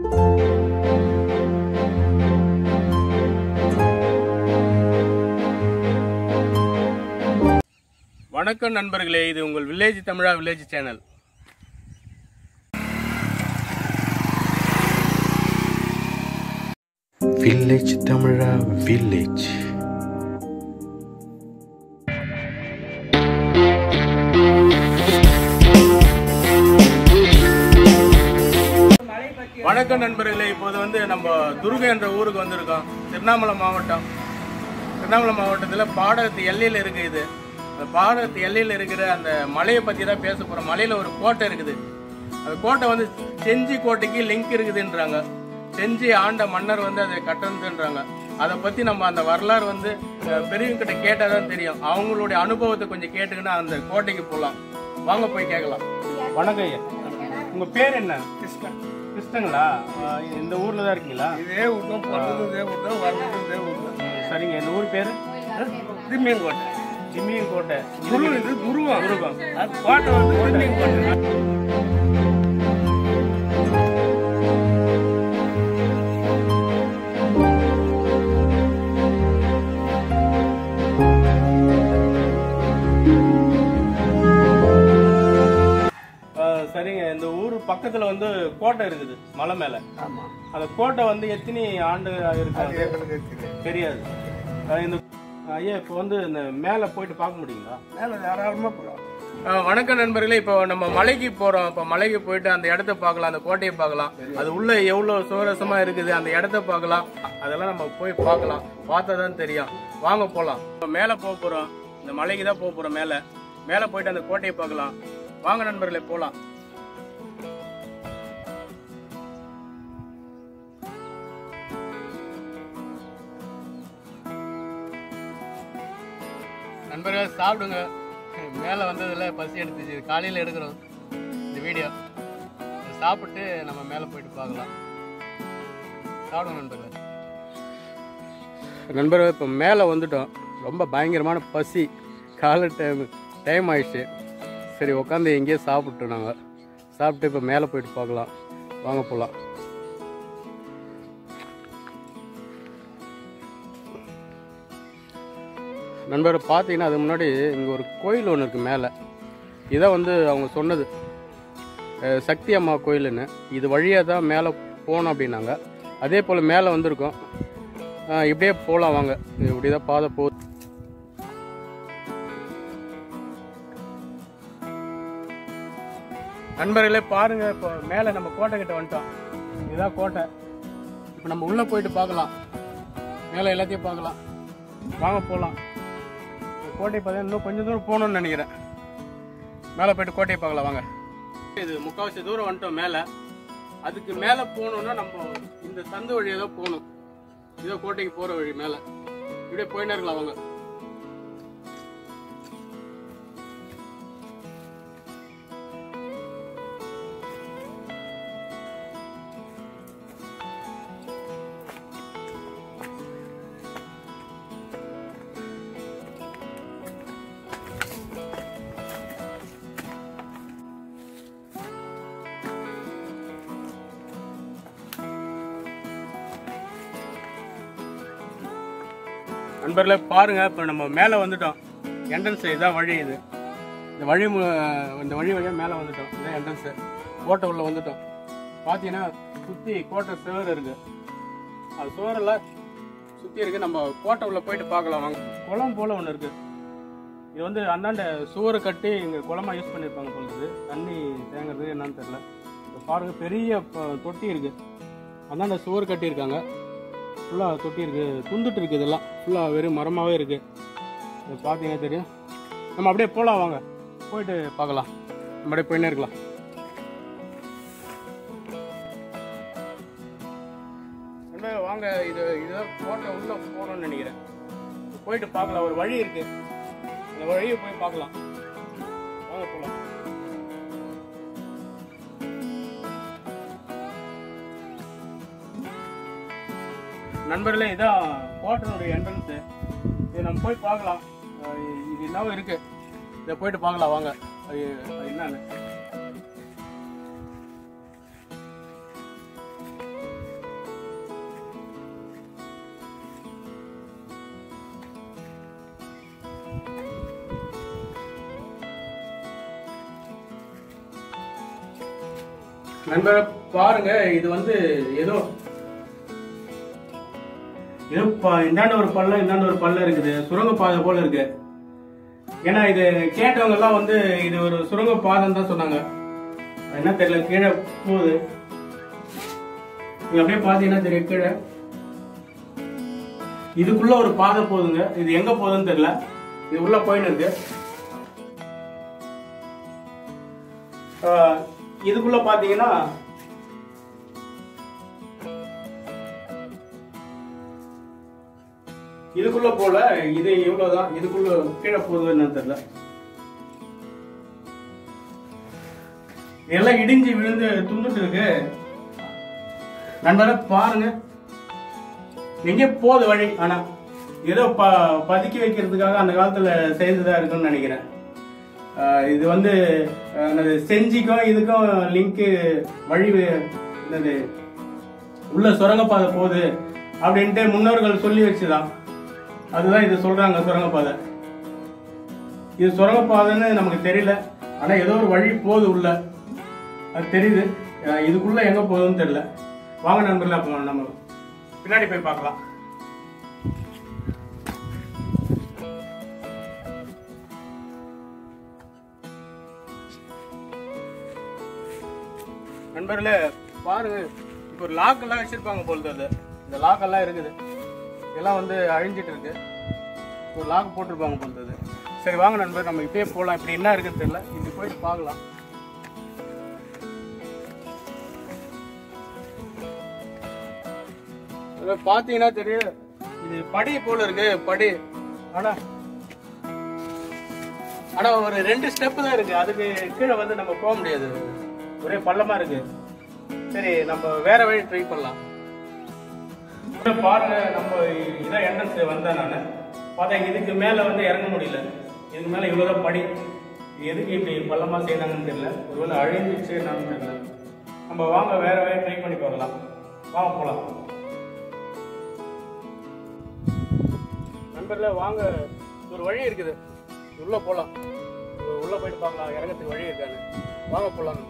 வணக்கம் நண்பர்களே இது உங்கள் village Tamizha village channel village Tamizha village வணக்கம் நண்பர்களே இப்போது வந்து நம்ம துர்கை என்ற ஊருக்கு வந்திருக்கோம் திருவண்ணாமலை மாவட்டம் திருவண்ணாமலை மாவட்டத்தில் பாடகத்து எல்லையில் இருக்குது இது அந்த பாடகத்து எல்லையில் இருக்கிற அந்த மலையை பற்றி தான் பேச போகிறோம் மலையில் ஒரு கோட்டை இருக்குது அந்த கோட்டை வந்து செஞ்சி கோட்டைக்கு லிங்க் இருக்குதுன்றாங்க செஞ்சி ஆண்ட மன்னர் வந்து அதை கட்டணுன்றாங்க அதை பற்றி நம்ம அந்த வரலாறு வந்து அஹ், பெரியவங்க கிட்ட கேட்டால் தான் தெரியும் அவங்களுடைய அனுபவத்தை கொஞ்சம் கேட்டுக்கின்னா அந்த கோட்டைக்கு போகலாம் வாங்க போய் கேட்கலாம் வணக்கம் ஐயா உங்கள் பேர் என்ன கிருஷ்ணன் கிருஷ்ணங்களா அஹ், இந்த ஊரில் தான் இருக்கீங்களா இதே விட்டோம் பிறந்தது இதே விட்டோம் வர்றது இதே விட்டோம் சரிங்க இந்த ஊர் பேர் திரும்பியும் கோட்டை ஜிம்மியன் கோட்டை குரு இது குருவம் குருவம். அது கோட்டை வந்து திரும்பியும் கோட்டை அஹ், சரிங்க இந்த ஊர் பக்கத்துல வந்து கோட்டை இருக்குது மலை மேல ஆமா அந்த கோட்டை வந்து எத்தனை ஆண்டு அது இருக்காது எங்களுக்கு தெரியும் தெரியாது அஹ், இந்த ஐயா இப்போ வந்து இந்த மேலே போயிட்டு பார்க்க முடியுங்களா மேலே தாராளமாக போகலாம் அஹ், வணக்கம் நண்பர்களே இப்போ நம்ம மலைக்கு போறோம் இப்போ மலைக்கு போயிட்டு அந்த இடத்த பார்க்கலாம் அந்த கோட்டையை பார்க்கலாம் அது உள்ள எவ்வளவு சுவரசமா இருக்குது அந்த இடத்த பார்க்கலாம் அதெல்லாம் நம்ம போய் பார்க்கலாம் பார்த்தா தான் தெரியும் வாங்க போலாம் இப்போ மேலே போக போறோம் இந்த மலைக்கு தான் போக போறோம் மேலே மேலே போயிட்டு அந்த கோட்டையை பார்க்கலாம் வாங்க நண்பர்களே போலாம் நண்பர்கள் சாப்பிடுங்க மேலே வந்ததுல பசி எடுத்துச்சு காலையில் எடுக்கிறோம் இந்த வீடியோ இதை சாப்பிட்டு நம்ம மேலே போயிட்டு பார்க்கலாம் சாப்பிடுங்க நண்பர்கள் நண்பர்கள் இப்போ மேலே வந்துட்டோம் ரொம்ப பயங்கரமான பசி காலை டைம் டைம் ஆயிடுச்சு சரி உட்காந்து எங்கேயே சாப்பிட்டோம் நாங்கள் சாப்பிட்டு இப்போ மேலே போயிட்டு பார்க்கலாம் வாங்க போகலாம் நண்பர் பார்த்தீங்கன்னா அது முன்னாடி இங்கே ஒரு கோயில் ஒன்று இருக்குது மேலே இதான் வந்து அவங்க சொன்னது அஹ், சக்தி அம்மா கோயிலுன்னு இது வழியாக தான் மேலே போகணும் அப்படின்னாங்க அதே போல் மேலே வந்திருக்கோம் அஹ், இப்படியே போகலாம் வாங்க இப்படி தான் பாதை போகுது நண்பர்களே பாருங்க இப்போ மேலே நம்ம கோட்டை கிட்ட வந்துட்டோம் இதுதான் கோட்டை இப்போ நம்ம உள்ளே போயிட்டு பார்க்கலாம் மேலே எல்லாத்தையும் பார்க்கலாம் வாங்க போகலாம் இந்த கோட்டை பார்த்தா இன்னும் கொஞ்சம் தூரம் போகணும்னு நினைக்கிறேன் மேலே போயிட்டு கோட்டையை பார்க்கலாம் வாங்க இது முக்கால்வாசி தூரம் வந்துட்டோம் மேலே அதுக்கு மேலே போகணுன்னா நம்ம இந்த சந்து வழியாக தான் போகணும் இதோ கோட்டைக்கு போகிற வழி மேலே இப்படியே போயினே இருக்கலாம் வாங்க நண்பர்களே பாருங்க இப்போ நம்ம மேலே வந்துட்டோம் என்ட்ரன்ஸ் இதான் வழி இது இந்த வழி மு- இந்த வழி வழியாக மேலே வந்துட்டோம் இதான் என்ட்ரன்ஸு கோட்டை உள்ள வந்துட்டோம் பார்த்தீங்கன்னா சுற்றி கோட்டை சுவர் இருக்கு அது சுவரெல்லாம் சுற்றி இருக்கு நம்ம கோட்டை உள்ள போயிட்டு பார்க்கலாம் வாங்க குளம் போல ஒன்று இருக்கு இது வந்து அந்தாண்ட சுவரை கட்டி இங்கே குளமா யூஸ் பண்ணியிருப்பாங்க சொல்றது தண்ணி தேங்குறது என்னன்னு தெரியல இங்க பாருங்க பெரிய ப- தொட்டி இருக்கு அந்தாண்ட சுவர் கட்டியிருக்காங்க ஃபுல்லாக தொட்டி இருக்கு துந்துட்டு இருக்கு இதெல்லாம் ஃபுல்லாக வெறும் மரமாகவே இருக்கு இது பார்த்தீங்கன்னா தெரியும் நம்ம அப்படியே போகலாம் வாங்க போயிட்டு பார்க்கலாம் நம்ம அப்படியே போயின்னே இருக்கலாம் நண்பர்களே, வாங்க இது இதுதான் கோட்டை உள்ள போகணும்னு நினைக்கிறேன் போயிட்டு பார்க்கலாம் ஒரு வழி இருக்கு அந்த வழியை போய் பார்க்கலாம் வாங்க போகலாம் நண்பர்களே இதான் கோட்டனுடைய என்ட்ரன்ஸு இது நம்ம போய் பார்க்கலாம் அஹ் இது என்னவோ இருக்கு இதை போயிட்டு பார்க்கலாம் வாங்க அது அது என்னன்னு நண்பர் பாருங்க இது வந்து ஏதோ ஏதோ ப- இந்தாண்ட ஒரு பள்ளம் இந்தாண்ட ஒரு பள்ளம் இருக்குது சுரங்க பாதை போல இருக்கு ஏன்னா இது கேட்டவங்க எல்லாம் வந்து இது ஒரு சுரங்க பாதைன்னு தான் சொன்னாங்க என்ன தெரியல கீழே போகுது நீங்க அப்படியே பாத்தீங்கன்னா தெரியும் கீழே இதுக்குள்ள ஒரு பாதை போகுதுங்க இது எங்க போகுதுன்னு தெரியல இது உள்ள போயின்னு இருக்கு ஆஹ், இதுக்குள்ள பாத்தீங்கன்னா இதுக்குள்ள போல இது இவ்வளவுதான் இதுக்குள்ள கீழே போகுது என்னன்னு தெரியல எல்லாம் இடிஞ்சு விழுந்து துண்டுட்டு இருக்கு நண்பரை பாருங்க எங்கே போகுது வழி ஆனா ஏதோ ப பதுக்கி வைக்கிறதுக்காக அந்த காலத்துல செய்ததா இருக்குன்னு நினைக்கிறேன் ஆஹ் இது வந்து ஆஹ் என்னது செஞ்சிக்கும் இதுக்கும் லிங்க் வழி வே- என்னது உள்ள சுரங்கப்பாதை போகுது அப்படின்ட்டு முன்னோர்கள் சொல்லி வச்சுதான் அதுதான் இது சொல்றாங்க சுரங்கப்பாதை இது சுரங்கப்பாதைன்னு நமக்கு தெரியல ஆனா ஏதோ ஒரு வழி போகுது உள்ள அது தெரியுது அஹ் இதுக்குள்ள எங்க போகுதுன்னு தெரியல வாங்க நண்பர்களே அப்போ நம்ம பின்னாடி போய் பார்க்கலாம் நண்பர்களே பாருங்க இப்போ ஒரு லாக் எல்லாம் வச்சிருப்பாங்க பொழுது அது இந்த லாக் எல்லாம் இருக்குது எல்லாம் வந்து அழிஞ்சிட்டு இருக்கு ஒரு லாக் போட்டிருப்பாங்க பொழுது அது சரி வாங்க நண்பர் நம்ம இப்பயே போகலாம் இப்படி என்ன இருக்குன்னு தெரியல இப்படி போயிட்டு பார்க்கலாம் இதுல பாத்தீங்கன்னா தெரியும் இது படி போல இருக்கு படி ஆனா ஆனா ஒரு ரெண்டு ஸ்டெப் தான் இருக்கு அதுக்கு கீழே வந்து நம்ம போக முடியாது ஒரே பள்ளமா இருக்கு சரி நம்ம வேற வழி ட்ரை பண்ணலாம் இப்ப பாருங்க நம்ம இதான் என்ட்ரன்ஸ் வந்தேன் நான் பார்த்தா இதுக்கு மேல வந்து இறங்க முடியல இதுக்கு மேல இவ்வளவுதான் படி இது எதுக்கு இப்படி பள்ளமா செய்யறாங்கன்னு தெரியல ஒருவேளை அழிஞ்சிச்சு என்னன்னு தெரியல நம்ம வாங்க வேற வேற ட்ரை பண்ணி பார்க்கலாம் வாங்க போலாம் நண்பர்களே வாங்க ஒரு வழி இருக்குது உள்ள போலாம் உள்ள போயிட்டு பார்க்கலாம் இறங்கத்துக்கு வழி இருக்கான்னு வாங்க போலாம்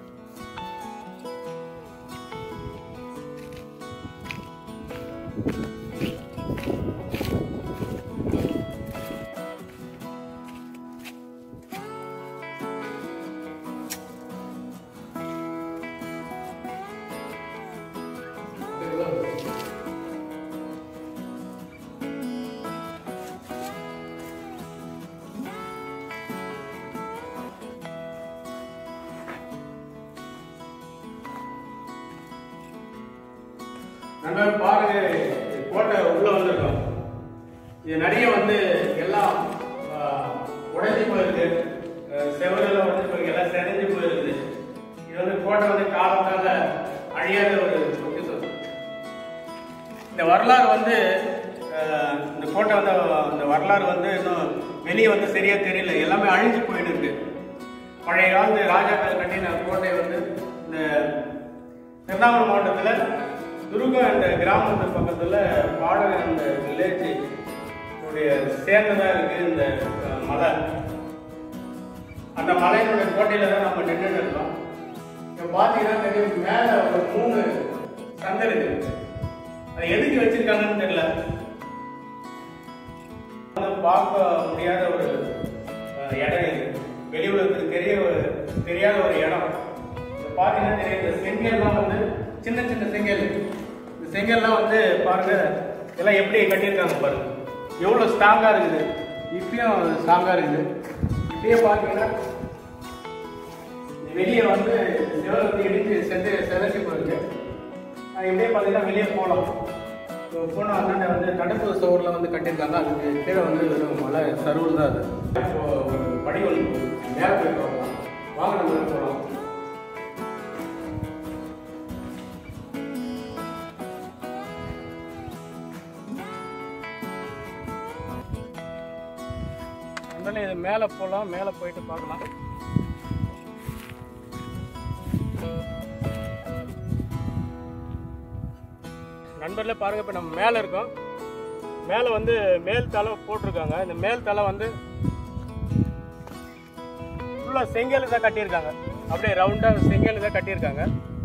நண்பர் பாருங்க இது கோட்டை உள்ள வந்திருக்கோம் இது நிறைய வந்து எல்லாம் ஆஹ், உடைஞ்சு போயிருக்கு அஹ், செவரெல்லாம் உடைஞ்சு போயிருக்கு எல்லாம் செதஞ்சு போயிருக்குது இது வந்து கோட்டை வந்து காலத்தால அழியாத ஒரு பொக்கிஷம் இந்த வரலாறு வந்து அஹ், இந்த கோட்டை வந்து இந்த வரலாறு வந்து இன்னும் வெளியே வந்து சரியா தெரியல எல்லாமே அழிஞ்சு போயிட்டு இருக்கு பழைய காலத்து ராஜாக்கள் கட்டின கோட்டை வந்து இந்த திருவண்ணாமலை மாவட்டத்தில் துருகம் என்ற கிராமத்து பக்கத்தில் பாடல் அந்த வில்லேஜ் உடைய சேர்ந்ததா இருக்கு இந்த அஹ், மலை அந்த மலையினுடைய கோட்டையில தான் நம்ம நின்று இருக்கோம் இப்போ பார்த்தீங்கன்னா தெரியும் மேலே ஒரு மூணு சந்தை இருக்கு அது எதுக்கு வச்சிருக்காங்கன்னு தெரியல அது பார்க்க முடியாத ஒரு அஹ், இடம் இது வெளி உலகத்துக்கு தெரிய ஒரு- தெரியாத ஒரு இடம் இது பார்த்தீங்கன்னா தெரியும் இந்த செங்கல்லாம் வந்து சின்ன சின்ன செங்கல் இந்த செங்கல்லாம் வந்து பாருங்க இதெல்லாம் எப்படி கட்டியிருக்காங்க பாருங்க எவ்வளோ ஸ்ட்ராங்காக இருக்குது இப்பயும் ஸ்ட்ராங்காக இருக்குது இப்பயே பார்த்தீங்கன்னா வெளியே வந்து சிவகத்தை இடித்து செது செதறி போயிருக்கு அஹ் இப்படியே பார்த்தீங்கன்னா வெளியே போகலாம் இப்போ போனால் அந்தாண்ட வந்து தடுப்பு சுவரில் வந்து கட்டியிருக்காங்க அதுக்கு கீழே வந்து வெறும் மலை சருவல் தான் அது இப்போ ஒரு படி ஒன்று மேலே போய் பார்க்கலாம் வாங்க நம்ம போகலாம் அதனால இது மேலே போகலாம் மேலே போயிட்டு பார்க்கலாம் நண்பர்ல பாருங்க இப்போ நம்ம மேலே இருக்கோம் மேலே வந்து மேல் தலை போட்டிருக்காங்க இந்த மேல் தலை வந்து ஃபுல்லாக செங்கல் தான் கட்டியிருக்காங்க அப்படியே ரவுண்டாக செங்கல் தான் கட்டியிருக்காங்க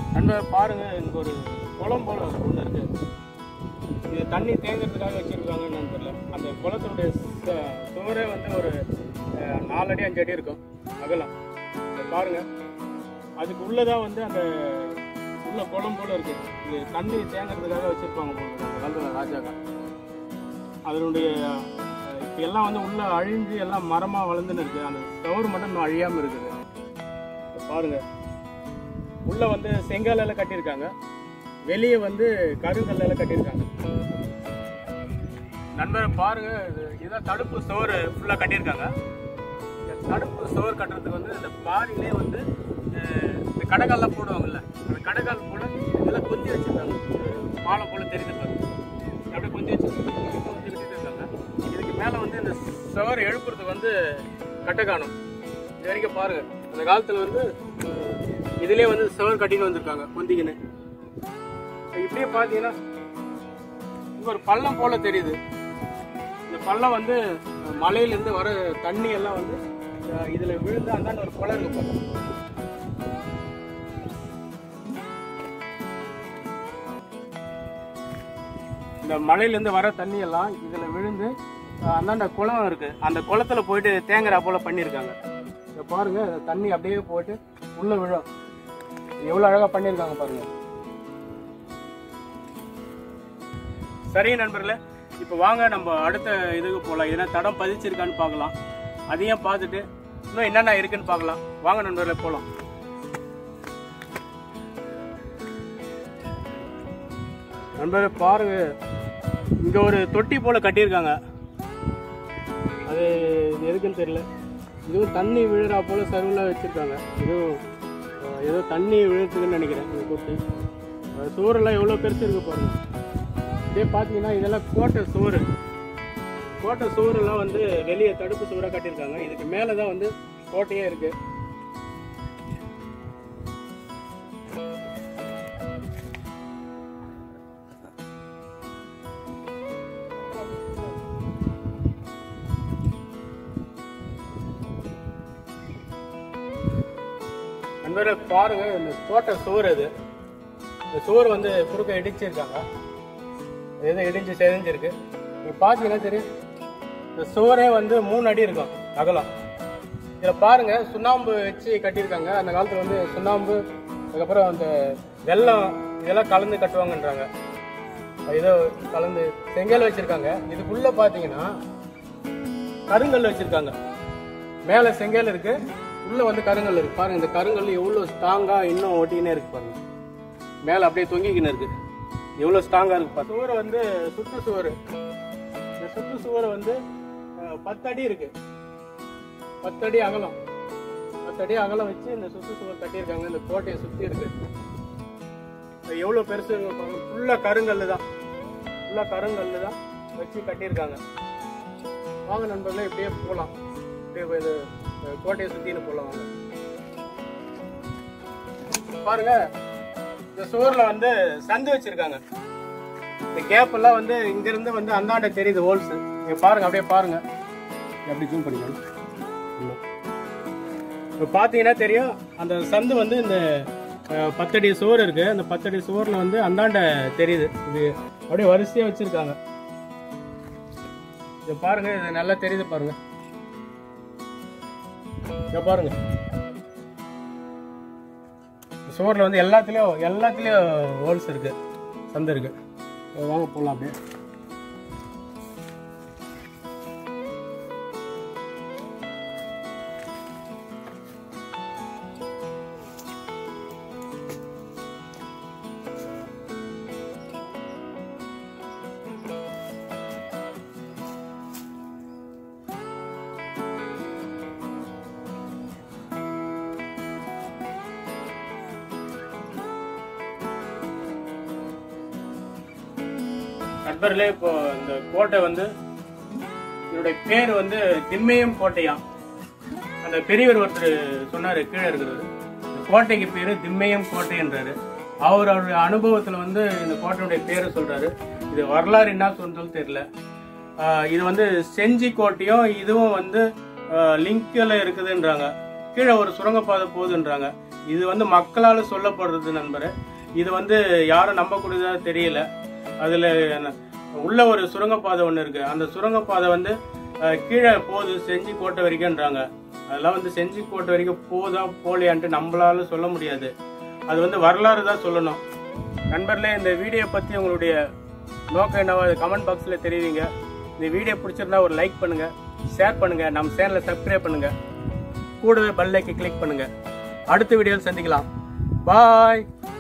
நண்பர் பாருங்க இங்க ஒரு குளம் போல ஒன்று இருக்கு இது தண்ணி தேங்கிறதுக்காக வச்சிருக்காங்கன்னு என்னன்னு தெரியல அந்த குளத்தினுடைய ச- சுவரே வந்து ஒரு அஹ், நாலு அடி அஞ்சு அடி இருக்கும் அகலம் இதை பாருங்க அதுக்கு உள்ளதான் வந்து அந்த உள்ள குளம் போல இருக்கு இது தண்ணி தேங்கிறதுக்காக வச்சிருப்பாங்க போல இருக்கு அந்த காலத்துல ராஜாக்கா அதனுடைய அஹ், இப்ப எல்லாம் வந்து உள்ள அழிஞ்சு எல்லாம் மரமா வளர்ந்துன்னு இருக்கு அந்த சுவர் மட்டும் இன்னும் அழியாம இருக்குது இதை பாருங்க உள்ள வந்து செங்கல்லால கட்டியிருக்காங்க வெளியே வந்து கருங்கல்லால கட்டியிருக்காங்க நண்பரை பாருங்க இது இதான் தடுப்பு சுவர் ஃபுல்லா கட்டியிருக்காங்க இந்த தடுப்பு சுவர் கட்டுறதுக்கு வந்து இந்த பாரிலே வந்து அஹ், இந்த கடைக்கால்லாம் போடுவாங்கல்ல அந்த கடைக்கால் போல இதெல்லாம் கொஞ்சி வச்சிருக்காங்க ஒரு பாலம் போல தெரியுது பாருங்க அப்படியே கொஞ்சி வச்சிருக்காங்க கொஞ்சி வச்சுட்டு இருக்காங்க இதுக்கு மேல வந்து இந்த சுவர் எழுப்புறதுக்கு வந்து கட்டை காணும் இது வரைக்கும் பாருங்க அந்த காலத்துல வந்து இதுலயே வந்து சுவர் கட்டின்னு வந்திருக்காங்க பொந்திக்கின்னு இப்படியே பாத்தீங்கன்னா இங்க ஒரு பள்ளம் போல தெரியுது இந்த பள்ளம் வந்து அஹ், மலையிலிருந்து வர தண்ணி எல்லாம் வந்து அஹ், இதுல விழுந்து அந்தாண்ட ஒரு குளம் இருக்கு பாருங்க. இந்த மலையிலேருந்து வர தண்ணி எல்லாம் இதுல விழுந்து அஹ், அந்தாண்ட குளம் இருக்கு அந்த குளத்துல போயிட்டு தேங்குறா போல பண்ணியிருக்காங்க இதை பாருங்க இந்த தண்ணி அப்படியே போயிட்டு உள்ள விழும் எவ்வளவு அழகா பண்ணியிருக்காங்க பாருங்க சரி நண்பர்களே இப்போ வாங்க நம்ம அடுத்த இதுக்கு போகலாம் எதனா தடம் பதிச்சிருக்கான்னு பார்க்கலாம் அதையும் பார்த்துட்டு இன்னும் என்னென்ன இருக்குன்னு பார்க்கலாம் வாங்க நண்பர்களே போகலாம் நண்பர்களே பாருங்க இங்க ஒரு தொட்டி போல கட்டியிருக்காங்க அது இது எதுக்குன்னு தெரியல இதுவும் தண்ணி விழுறா போல சர்வில் வச்சிருக்காங்க இதுவும் அஹ், ஏதோ தண்ணி விழுறதுக்குன்னு நினைக்கிறேன் இந்த தொட்டி அஹ், சுவரெல்லாம் எவ்வளோ பெருசு இருக்கு பாருங்க இதே பார்த்தீங்கன்னா இதெல்லாம் கோட்டை சுவர் கோட்டை சுவரெல்லாம் வந்து வெளியே தடுப்பு சுவராக கட்டியிருக்காங்க இதுக்கு மேலே தான் வந்து கோட்டையே இருக்கு நண்பர்களே பாருங்க இந்த கோட்டை சுவர் இது இந்த சுவர் வந்து குறுக்க இடிச்சிருக்காங்க எது இடிஞ்சு செதிஞ்சிருக்கு நீங்க பாத்தீங்கன்னா தெரியும் இந்த சுவரே வந்து மூணு அடி இருக்கும் அகலம் இதுல பாருங்க சுண்ணாம்பு வச்சு கட்டியிருக்காங்க அந்த காலத்துல வந்து சுண்ணாம்பு அதுக்கப்புறம் அந்த வெல்லம் இதெல்லாம் கலந்து கட்டுவாங்கன்றாங்க ஏதோ கலந்து செங்கல் வச்சிருக்காங்க இதுக்குள்ள பாத்தீங்கன்னா கருங்கல் வச்சிருக்காங்க மேல செங்கல் இருக்கு உள்ள வந்து கருங்கல் இருக்கு பாருங்க இந்த கருங்கல் எவ்வளவு ஸ்ட்ராங்கா இன்னும் ஒட்டிக்கினே இருக்கு பாருங்க மேல அப்படியே தொங்கிக்கின்னு இருக்கு எவ்வளவு ஸ்ட்ராங்கா இருக்கு பாருங்க சுவர் வந்து சுற்று சுவர் இந்த சுற்று சுவர் வந்து அஹ், பத்து அடி இருக்கு பத்து அடி அகலம் பத்து அடி அகலம் வச்சு இந்த சுற்று சுவர் கட்டியிருக்காங்க இந்த கோட்டையை சுத்தி இருக்கு இது எவ்வளவு பெருசு ஃபுல்லா கருங்கல்லு தான் ஃபுல்லா கருங்கல்லு தான் வச்சு கட்டியிருக்காங்க வாங்க நண்பர்களே இப்படியே போகலாம் இப்படியே போய் இது அஹ், கோட்டையை சுத்தின்னு போகலாம் வாங்க பாருங்க இந்த சுவர்ல வந்து சந்து வச்சிருக்காங்க இந்த கேப் எல்லாம் வந்து இங்க இருந்து வந்து அந்தாண்ட தெரியுது ஹோல்ஸ் இங்க பாருங்க அப்படியே பாருங்க இங்க அப்படி ஜூம் பண்ணிக்கணும் இப்போ பார்த்தீங்கன்னா தெரியும் அந்த சந்து வந்து இந்த அஹ், பத்தடி சுவர் இருக்கு அந்த பத்தடி சுவர்ல வந்து அந்தாண்ட தெரியுது இது அப்படியே வரிசையா வச்சிருக்காங்க இங்க பாருங்க இது நல்லா தெரியுது பாருங்க இங்க பாருங்க சுவர்ல வந்து எல்லாத்துலயும் எல்லாத்துலயும் ஹோல்ஸ் இருக்கு சந்து இருக்கு இப்ப வாங்க போலாம் அப்படியே நண்பர்களே இப்போ இந்த கோட்டை வந்து என்னுடைய பேர் வந்து திண்மையம் கோட்டையா அந்த பெரியவர் ஒருத்தர் சொன்னாரு கீழே இருக்கிறவர் இந்த கோட்டைக்கு பேரு திண்மையம் கோட்டைன்றாரு அவர் அவருடைய அனுபவத்துல வந்து இந்த கோட்டையுடைய பேரை சொல்றாரு இது வரலாறு என்ன சொல்றது தெரியல ஆஹ் இது வந்து செஞ்சி கோட்டையும் இதுவும் வந்து லிங்க்ல இருக்குதுன்றாங்க கீழே ஒரு சுரங்கப்பாதை போகுதுன்றாங்க இது வந்து மக்களால் சொல்லப்படுறது நண்பரே இது வந்து யாரும் நம்பக்கூடியதா தெரியல அதில் உள்ள ஒரு சுரங்கப்பாதை ஒன்று இருக்கு அந்த சுரங்கப்பாதை வந்து அஹ், கீழே போகுது செஞ்சி கோட்டை வரைக்கும்ன்றாங்க அதெல்லாம் வந்து செஞ்சி கோட்டை வரைக்கும் போதா போலியான்ட்டு நம்மளால சொல்ல முடியாது அது வந்து வரலாறு தான் சொல்லணும் நண்பர்களே இந்த வீடியோ பற்றி உங்களுடைய நோக்கம் என்னவோ கமெண்ட் பாக்ஸில் தெரிவிங்க இந்த வீடியோ பிடிச்சிருந்தா ஒரு லைக் பண்ணுங்க ஷேர் பண்ணுங்க நம்ம சேனலை சப்ஸ்கிரைப் பண்ணுங்க கூடவே பெல் ஐக்கை கிளிக் பண்ணுங்க அடுத்த வீடியோவில் சந்திக்கலாம் பாய்